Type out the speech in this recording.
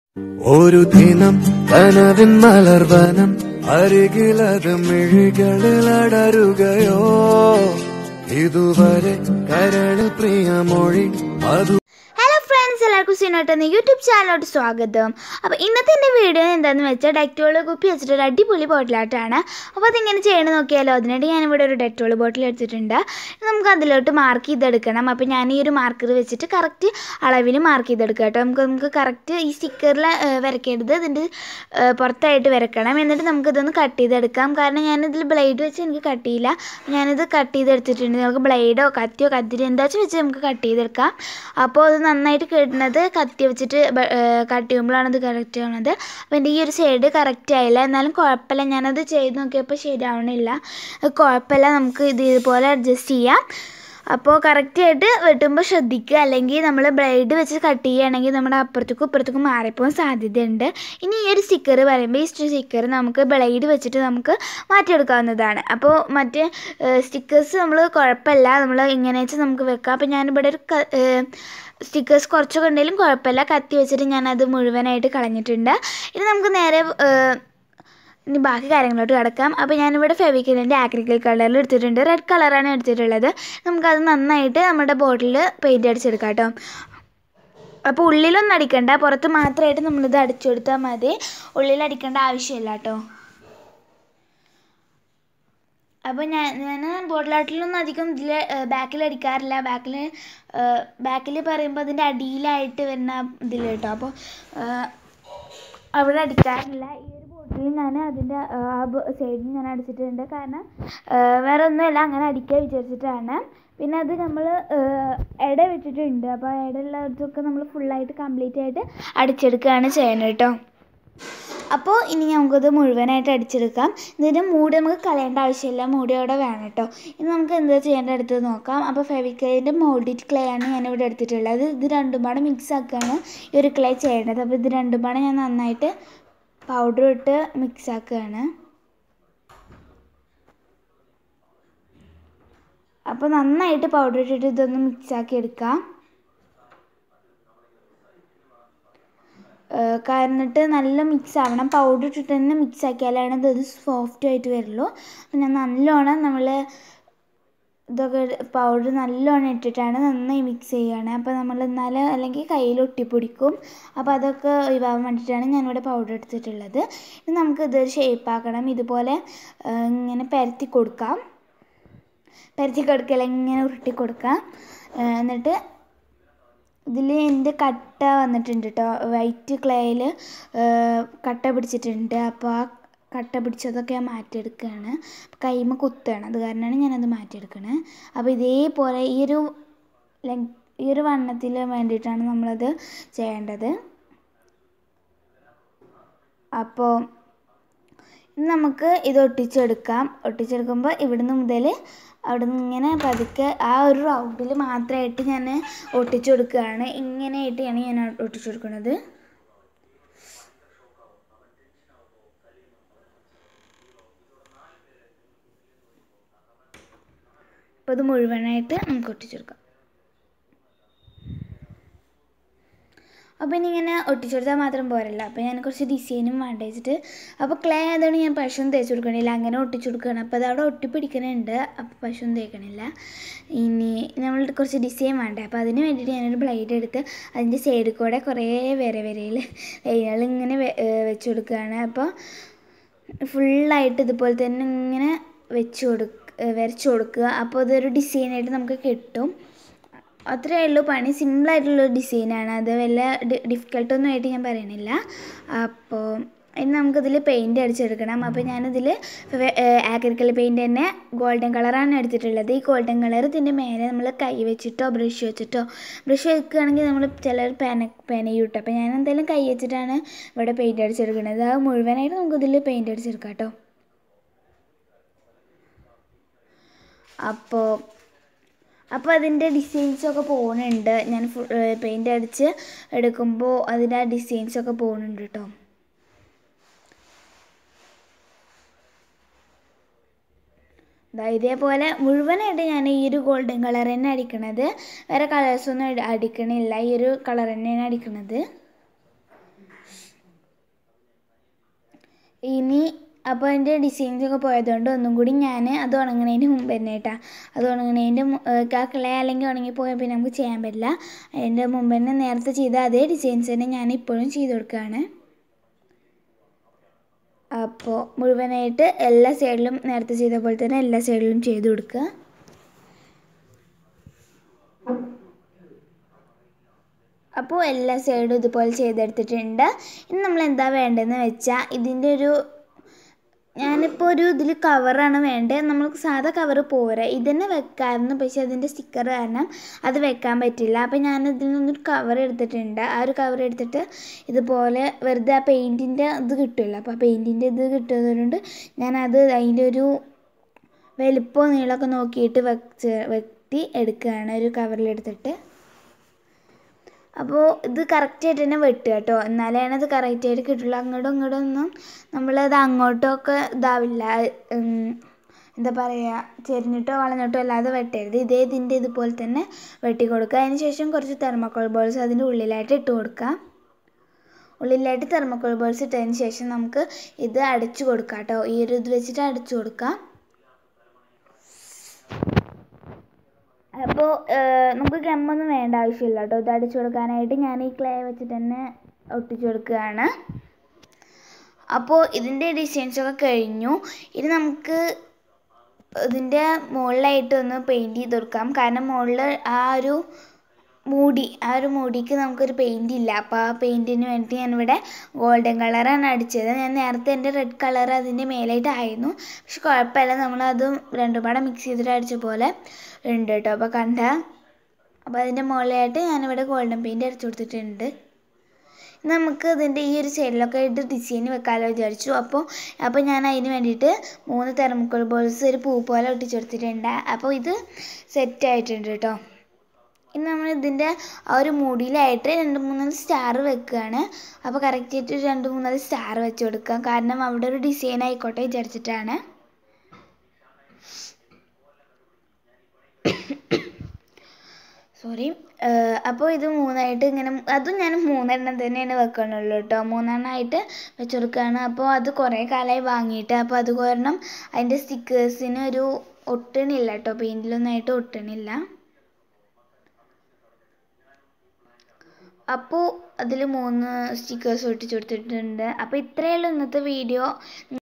ഒരു ദിനം കനവിൻ മലർവനം അരികിലത് മിഴികളിൽ അടരുകയോ ഇതുവരെ കരളിൽ പ്രിയമൊഴി മധു ഹലോ ഫ്രണ്ട്സ് എല്ലാവർക്കും സീനോട്ട് എന്ന യൂട്യൂബ് ചാനലിലോട്ട് സ്വാഗതം അപ്പോൾ ഇന്നത്തെ എൻ്റെ വീഡിയോ എന്താണെന്ന് വെച്ചാൽ ഡെറ്റോൾ കുപ്പി വെച്ചിട്ട് ഒരു അടിപൊളി ബോട്ടിലാട്ടാണ് അപ്പോൾ അതിങ്ങനെ ചെയ്യണം നോക്കിയാലോ അതിനായിട്ട് ഞാനിവിടെ ഒരു ഡെറ്റോൾ ബോട്ടിൽ എടുത്തിട്ടുണ്ട് ഇനി നമുക്ക് അതിലോട്ട് മാർക്ക് ചെയ്തെടുക്കണം അപ്പോൾ ഞാൻ ഈ ഒരു മാർക്കർ വെച്ചിട്ട് കറക്റ്റ് അളവിൽ മാർക്ക് ചെയ്തെടുക്കുക കേട്ടോ നമുക്ക് നമുക്ക് കറക്റ്റ് ഈ സ്റ്റിക്കറിൽ വരയ്ക്കരുത് ഇതിൻ്റെ ഏഹ്, പുറത്തായിട്ട് വരക്കണം എന്നിട്ട് നമുക്കിതൊന്ന് കട്ട് ചെയ്തെടുക്കാം കാരണം ഞാനിതിൽ ബ്ലേഡ് വെച്ച് എനിക്ക് കട്ട് ചെയ്യില്ല ഞാനിത് കട്ട് ചെയ്തെടുത്തിട്ടുണ്ട് നമുക്ക് ബ്ലേഡോ കത്തിയോ കത്തിരി എന്താ വെച്ച് നമുക്ക് കട്ട് ചെയ്തെടുക്കാം അപ്പോൾ അത് നന്നായിട്ട് കിട്ടുന്നത് കത്തി വെച്ചിട്ട് കട്ട് ചെയ്യുമ്പോഴാണ് ഇത് കറക്റ്റ് ആവുന്നത് അപ്പോൾ എൻ്റെ ഈ ഒരു സൈഡ് കറക്റ്റ് ആയില്ല എന്നാലും കുഴപ്പമില്ല ഞാനത് ചെയ്ത് നോക്കിയപ്പോൾ ശരിയാവണില്ല അത് കുഴപ്പമില്ല നമുക്ക് ഇത് ഇതുപോലെ അഡ്ജസ്റ്റ് ചെയ്യാം അപ്പോൾ കറക്റ്റായിട്ട് വെട്ടുമ്പോൾ ശ്രദ്ധിക്കുക അല്ലെങ്കിൽ നമ്മൾ ബ്ലേഡ് വെച്ച് കട്ട് ചെയ്യുകയാണെങ്കിൽ നമ്മുടെ അപ്പുറത്തേക്കും ഇപ്പുറത്തേക്കും മാറിപ്പോകാൻ സാധ്യതയുണ്ട് ഇനി ഈ ഒരു സ്റ്റിക്കർ പറയുമ്പോൾ ഈ സ്റ്റിക്കർ നമുക്ക് ബ്ലേഡ് വെച്ചിട്ട് നമുക്ക് മാറ്റിയെടുക്കാവുന്നതാണ് അപ്പോൾ മറ്റേ സ്റ്റിക്കേഴ്സ് നമ്മൾ കുഴപ്പമില്ല നമ്മൾ ഇങ്ങനെ വെച്ച് നമുക്ക് വെക്കാം അപ്പോൾ ഞാനിവിടെ ഒരു സ്റ്റിക്കേഴ്സ് കുറച്ചൊക്കെ ഉണ്ടെങ്കിലും കുഴപ്പമില്ല കത്തി വെച്ചിട്ട് ഞാനത് മുഴുവനായിട്ട് കളഞ്ഞിട്ടുണ്ട് ഇനി നമുക്ക് നേരെ ഏഹ്, ഇനി ബാക്കി കാര്യങ്ങളോട്ട് കിടക്കാം അപ്പോൾ ഞാനിവിടെ ഫെവിക്കലിൻ്റെ ആക്രിക്കൽ കളറിൽ എടുത്തിട്ടുണ്ട് റെഡ് കളറാണ് എടുത്തിട്ടുള്ളത് നമുക്കത് നന്നായിട്ട് നമ്മുടെ ബോട്ടിൽ പെയിൻറ്റ് അടിച്ചെടുക്കാം കേട്ടോ അപ്പോൾ ഉള്ളിലൊന്നും അടിക്കണ്ട പുറത്ത് മാത്രമായിട്ട് നമ്മളിത് അടിച്ചു കൊടുത്താൽ മതി ഉള്ളിൽ അടിക്കേണ്ട ആവശ്യമില്ല കേട്ടോ അപ്പോൾ ഞാൻ ഞാൻ ബോട്ടിലാട്ടിലൊന്നും അധികം ഇതിൽ ബാക്കിൽ അടിക്കാറില്ല ബാക്കിൽ ബാക്കിൽ പറയുമ്പോൾ അതിൻ്റെ അടിയിലായിട്ട് വരുന്ന ഇതിൽ കേട്ടോ അപ്പോൾ അവിടെ അടിക്കാറില്ല ഈ ഒരു ബോട്ടിൽ ഞാൻ അതിൻ്റെ ആ സൈഡിൽ ഞാൻ അടിച്ചിട്ടുണ്ട് കാരണം ആ, വേറെ ഒന്നുമില്ല അങ്ങനെ അടിക്കാൻ വിചാരിച്ചിട്ടാണ് പിന്നെ അത് നമ്മൾ ഇട വിട്ടിട്ടുണ്ട് അപ്പോൾ ഇടയുള്ളതൊക്കെ നമ്മൾ ഫുള്ളായിട്ട് കംപ്ലീറ്റ് ആയിട്ട് അടിച്ചെടുക്കുകയാണ് ചെയ്യുന്നത് കേട്ടോ അപ്പോൾ ഇനി നമുക്കത് മുഴുവനായിട്ട് അടിച്ചെടുക്കാം ഇതിൻ്റെ മൂടി നമുക്ക് കളയേണ്ട ആവശ്യമില്ല മൂടി അവിടെ വേണം കേട്ടോ ഇനി നമുക്ക് എന്താ ചെയ്യേണ്ട അടുത്തത് നോക്കാം അപ്പോൾ ഫെവിക്കലിൻ്റെ മോൾഡിറ്റ് ക്ലേ ആണ് ഞാനിവിടെ എടുത്തിട്ടുള്ളത് ഇത് രണ്ടും പാടെ മിക്സ് ആക്കുകയാണ് ഈ ഒരു ക്ലേ ചെയ്യേണ്ടത് അപ്പോൾ ഇത് രണ്ടും പാടെ ഞാൻ നന്നായിട്ട് പൗഡർ ഇട്ട് മിക്സ് ആക്കുകയാണ് അപ്പോൾ നന്നായിട്ട് പൗഡർ ഇട്ടിട്ട് ഇതൊന്ന് മിക്സ് ആക്കി എടുക്കാം എന്നിട്ട് നല്ല മിക്സ് ആവണം പൗഡർ ഇട്ടിട്ട് തന്നെ മിക്സ് ആക്കിയാലാണ് ഇത് സോഫ്റ്റ് ആയിട്ട് വരുള്ളൂ അപ്പം ഞാൻ നല്ലോണം നമ്മൾ ഇതൊക്കെ പൗഡർ നല്ലോണം ഇട്ടിട്ടാണ് നന്നായി മിക്സ് ചെയ്യുകയാണ് അപ്പോൾ നമ്മൾ എന്നാൽ അല്ലെങ്കിൽ കയ്യിൽ ഒട്ടിപ്പിടിക്കും അപ്പോൾ അതൊക്കെ ഒഴിവാകാൻ വേണ്ടിയിട്ടാണ് ഞാനിവിടെ പൗഡർ എടുത്തിട്ടുള്ളത് ഇനി നമുക്ക് ഇതൊരു ഷേപ്പ് ആക്കണം ഇതുപോലെ ആ, ഇങ്ങനെ പരത്തി കൊടുക്കാം പരത്തി കൊടുക്കല ഇങ്ങനെ ഉരുട്ടി കൊടുക്കാം ആ, എന്നിട്ട് ഇതിൽ എൻ്റെ കട്ട വന്നിട്ടുണ്ട് കേട്ടോ വൈറ്റ് ക്ലേയിൽ കട്ട പിടിച്ചിട്ടുണ്ട് അപ്പോൾ ആ കട്ട പിടിച്ചതൊക്കെ ഞാൻ മാറ്റിയെടുക്കുകയാണ് കൈമ കുത്തുകയാണ് അത് കാരണമാണ് ഞാനത് മാറ്റിയെടുക്കണത് അപ്പോൾ ഇതേപോലെ ഈ ഒരു ലെങ് ഈ ഒരു വണ്ണത്തിൽ വേണ്ടിയിട്ടാണ് നമ്മളത് ചെയ്യേണ്ടത് അപ്പോൾ ഇനി നമുക്ക് ഇത് ഒട്ടിച്ചെടുക്കാം ഒട്ടിച്ചെടുക്കുമ്പോൾ ഇവിടുന്ന് മുതൽ അവിടെ നിന്ന് ഇങ്ങനെ പതുക്കെ ആ ഒരു റൗണ്ടിൽ മാത്രമായിട്ട് ഞാൻ ഒട്ടിച്ചു കൊടുക്കുകയാണ് ഇങ്ങനെയായിട്ടാണ് ഞാൻ ഒട്ടിച്ചു കൊടുക്കുന്നത് അപ്പോൾ ഇത് മുഴുവനായിട്ട് നമുക്ക് ഒട്ടിച്ചു കൊടുക്കാം അപ്പോൾ ഇനി ഇങ്ങനെ ഒട്ടിച്ചെടുത്താൽ മാത്രം പോരല്ല അപ്പോൾ ഞാൻ കുറച്ച് ഡിസൈനും വേണ്ട വെച്ചിട്ട് അപ്പോൾ ക്ലേ ആയതുകൊണ്ട് ഞാൻ പശുവും തേച്ച് കൊടുക്കണില്ല അങ്ങനെ ഒട്ടിച്ചു കൊടുക്കുകയാണ് അപ്പോൾ അത് അവിടെ ഒട്ടിപ്പിടിക്കണുണ്ട് അപ്പോൾ പശുവും തേക്കണില്ല ഇനി നമ്മൾ കുറച്ച് ഡിസൈൻ വേണ്ടേ അപ്പോൾ അതിന് വേണ്ടിയിട്ട് ഞാനൊരു ബ്ലേഡ് എടുത്ത് അതിൻ്റെ സൈഡിൽ കൂടെ കുറേ വരെ വരയിൽ ലൈനുകൾ ഇങ്ങനെ വെ- ഏഹ് വെച്ച് കൊടുക്കുകയാണ് അപ്പോൾ ഫുള്ളായിട്ട് ഇതുപോലെ തന്നെ ഇങ്ങനെ വെച്ച് കൊടുക്കുക വരച്ച് കൊടുക്കുക അപ്പോൾ അതൊരു ഡിസൈനായിട്ട് നമുക്ക് കിട്ടും അത്രയേ ഉള്ളൂ പണി സിമ്പിളായിട്ടുള്ള ഡിസൈനാണ് അത് വല്ല ഡിഫിക്കൽട്ടൊന്നും ആയിട്ട് ഞാൻ പറയണില്ല അപ്പോൾ ഇനി നമുക്കിതിൽ പെയിൻറ്റ് അടിച്ചെടുക്കണം അപ്പോൾ ഞാനിതിൽ ആക്രിക്കൽ പെയിൻറ്റ് തന്നെ ഗോൾഡൻ കളറാണ് എടുത്തിട്ടുള്ളത് ഈ ഗോൾഡൻ കളർ ഇതിൻ്റെ മേലെ നമ്മൾ കൈ വെച്ചിട്ടോ ബ്രഷ് വെച്ചിട്ടോ ബ്രഷ് വെക്കുകയാണെങ്കിൽ നമ്മൾ ചിലർ പേന പേനയും ഇട്ടു അപ്പോൾ ഞാൻ എന്തായാലും കൈ വെച്ചിട്ടാണ് ഇവിടെ പെയിൻറ്റ് അടിച്ചെടുക്കുന്നത് അത് മുഴുവനായിട്ട് നമുക്കിതിൽ പെയിൻറ്റ് അടിച്ചെടുക്കാം കേട്ടോ അപ്പോൾ അപ്പോൾ അതിൻ്റെ ഡിസൈൻസൊക്കെ പോകുന്നുണ്ട് ഞാൻ ഫുൾ പെയിൻ്റ് അടിച്ച് എടുക്കുമ്പോൾ അതിൻ്റെ ആ ഡിസൈൻസൊക്കെ പോകുന്നുണ്ട് കേട്ടോ ദാ ഇതേപോലെ മുഴുവനായിട്ട് ഞാൻ ഈ ഒരു ഗോൾഡൻ കളർ തന്നെ അടിക്കണത് വേറെ കളേഴ്സൊന്നും അടി- അടിക്കണില്ല ഈ ഒരു കളർ തന്നെയാണ് അടിക്കണത് ഇനി അപ്പോൾ അതിൻ്റെ ഡിസൈൻസ് ഒക്കെ പോയതുകൊണ്ട് ഒന്നും കൂടി ഞാൻ അത് ഉണങ്ങണതിന് മുമ്പ് തന്നെ കേട്ടോ അത് ഉണങ്ങണതിൻ്റെ ആ കിളയ അല്ലെങ്കിൽ ഉണങ്ങിപ്പോയാൽ പിന്നെ നമുക്ക് ചെയ്യാൻ പറ്റില്ല അതിൻ്റെ മുമ്പ് തന്നെ നേരത്തെ ചെയ്ത അതേ ഡിസൈൻസ് തന്നെ ഞാൻ ഇപ്പോഴും ചെയ്ത് കൊടുക്കുകയാണ് അപ്പോൾ മുഴുവനായിട്ട് എല്ലാ സൈഡിലും നേരത്തെ ചെയ്ത പോലെ തന്നെ എല്ലാ സൈഡിലും ചെയ്ത് കൊടുക്കുക അപ്പോൾ എല്ലാ സൈഡും ഇതുപോലെ ചെയ്തെടുത്തിട്ടുണ്ട് ഇനി നമ്മൾ എന്താ വേണ്ടതെന്ന് വെച്ചാൽ ഇതിൻ്റെ ഒരു ഞാനിപ്പോൾ ഒരു ഇതിൽ കവറാണ് വേണ്ടത് നമുക്ക് സാധാ കവർ പോരാ ഇതന്നെ വെക്കാമായിരുന്നു പക്ഷേ അതിൻ്റെ സ്റ്റിക്കർ കാരണം അത് വെക്കാൻ പറ്റില്ല അപ്പോൾ ഞാൻ ഇതിൽ നിന്നൊരു കവർ എടുത്തിട്ടുണ്ട് ആ ഒരു കവർ എടുത്തിട്ട് ഇതുപോലെ വെറുതെ ആ പെയിൻറ്റിൻ്റെ ഇത് കിട്ടുമല്ലോ അപ്പോൾ ആ പെയിൻറ്റിൻ്റെ ഇത് കിട്ടുന്നതുകൊണ്ട് ഞാനത് അതിൻ്റെ ഒരു വലിപ്പവും നീളമൊക്കെ നോക്കിയിട്ട് വെച്ച് വെട്ടി എടുക്കുകയാണ് ഒരു കവറിലെടുത്തിട്ട് അപ്പോൾ ഇത് കറക്റ്റായിട്ട് തന്നെ വെട്ടുക കേട്ടോ എന്നാലാണ് അത് കറക്റ്റായിട്ട് കിട്ടുള്ളൂ അങ്ങോട്ടും ഇങ്ങോട്ടും ഒന്നും നമ്മളത് അങ്ങോട്ടൊക്കെ ഇതാവില്ല ഉം, എന്താ പറയുക ചെരിഞ്ഞിട്ടോ വളഞ്ഞിട്ടോ അല്ലാതെ വെട്ടരുത് ഇതേ ഇതിൻ്റെ ഇതുപോലെ തന്നെ വെട്ടി കൊടുക്കുക അതിന് ശേഷം കുറച്ച് തെർമക്കോൾ ബോൾസ് അതിൻ്റെ ഉള്ളിലായിട്ട് ഇട്ട് കൊടുക്കുക ഉള്ളിലായിട്ട് തെർമക്കോൾ ബോൾസ് ഇട്ടതിന് ശേഷം നമുക്ക് ഇത് അടച്ചു കൊടുക്കാം കേട്ടോ ഈ ഒരു ഇത് വെച്ചിട്ട് അടച്ചു കൊടുക്കാം അപ്പോൾ നമുക്ക് ഗമ്മൊന്നും വേണ്ട ആവശ്യമില്ല കേട്ടോ ഇത് അടിച്ചു കൊടുക്കാനായിട്ട് ഞാൻ ഈ ക്ലേ വെച്ചിട്ട് തന്നെ ഒട്ടിച്ചു കൊടുക്കുകയാണ് അപ്പോൾ ഇതിൻ്റെ ഡിസൈൻസൊക്കെ കഴിഞ്ഞു ഇനി നമുക്ക് ഇതിൻ്റെ മുകളിലായിട്ട് ഒന്ന് പെയിൻറ്റ് ചെയ്ത് കൊടുക്കാം കാരണം മുകളിൽ ആ ഒരു മൂടി ആ ഒരു മൂടിക്ക് നമുക്കൊരു പെയിൻറ് ഇല്ല അപ്പോൾ ആ പെയിൻറ്റിന് വേണ്ടി ഞാനിവിടെ ഗോൾഡൻ കളറാണ് അടിച്ചത് ഞാൻ നേരത്തെ എൻ്റെ റെഡ് കളർ അതിൻ്റെ മേലായിട്ടായിരുന്നു പക്ഷെ കുഴപ്പമില്ല നമ്മളത് രണ്ടും പാടെ മിക്സ് ചെയ്തിട്ട് അടിച്ച പോലെ ഉണ്ട് കേട്ടോ അപ്പോൾ കണ്ട അപ്പോൾ അതിൻ്റെ മുകളിലായിട്ട് ഞാനിവിടെ ഗോൾഡൻ പെയിൻറ് അടിച്ചു കൊടുത്തിട്ടുണ്ട് നമുക്ക് ഇതിൻ്റെ ഈ ഒരു സൈഡിലൊക്കെ ആയിട്ട് ഡിസൈൻ വെക്കാമല്ലോ വിചാരിച്ചു അപ്പോൾ അപ്പോൾ ഞാൻ അതിന് വേണ്ടിയിട്ട് മൂന്ന് തെർമുക്കോൾ ബോൾസ് ഒരു പൂ പോലെ ഒട്ടിച്ചെടുത്തിട്ടുണ്ട് അപ്പോൾ ഇത് സെറ്റ് ആയിട്ടുണ്ട് കേട്ടോ ഇനി നമ്മൾ ഇതിൻ്റെ ആ ഒരു മൂടിയിലായിട്ട് രണ്ട് മൂന്നാല് സ്റ്റാർ വെക്കുകയാണ് അപ്പോൾ കറക്റ്റായിട്ട് രണ്ട് മൂന്നാല് സ്റ്റാർ വെച്ച് കൊടുക്കാം കാരണം അവിടെ ഒരു ഡിസൈൻ ആയിക്കോട്ടെ വിചാരിച്ചിട്ടാണ് സോറി അപ്പോൾ ഇത് മൂന്നായിട്ട് ഇങ്ങനെ അതും ഞാൻ മൂന്നെണ്ണം തന്നെയാണ് വെക്കണുള്ളൂ കേട്ടോ മൂന്നെണ്ണമായിട്ട് വെച്ച് കൊടുക്കുകയാണ് അപ്പോൾ അത് കുറേ കാലമായി വാങ്ങിയിട്ട് അപ്പോൾ അത് കാരണം അതിൻ്റെ സ്റ്റിക്കേഴ്സിന് ഒരു ഒട്ടണില്ല കേട്ടോ പെയിൻറ്റിലൊന്നായിട്ട് ഒട്ടണില്ല അപ്പോൾ അതിൽ മൂന്ന് സ്റ്റിക്കേഴ്സ് ഒട്ടിച്ചു കൊടുത്തിട്ടുണ്ട് അപ്പോൾ ഇത്രയേ ഉള്ളൂ ഇന്നത്തെ വീഡിയോ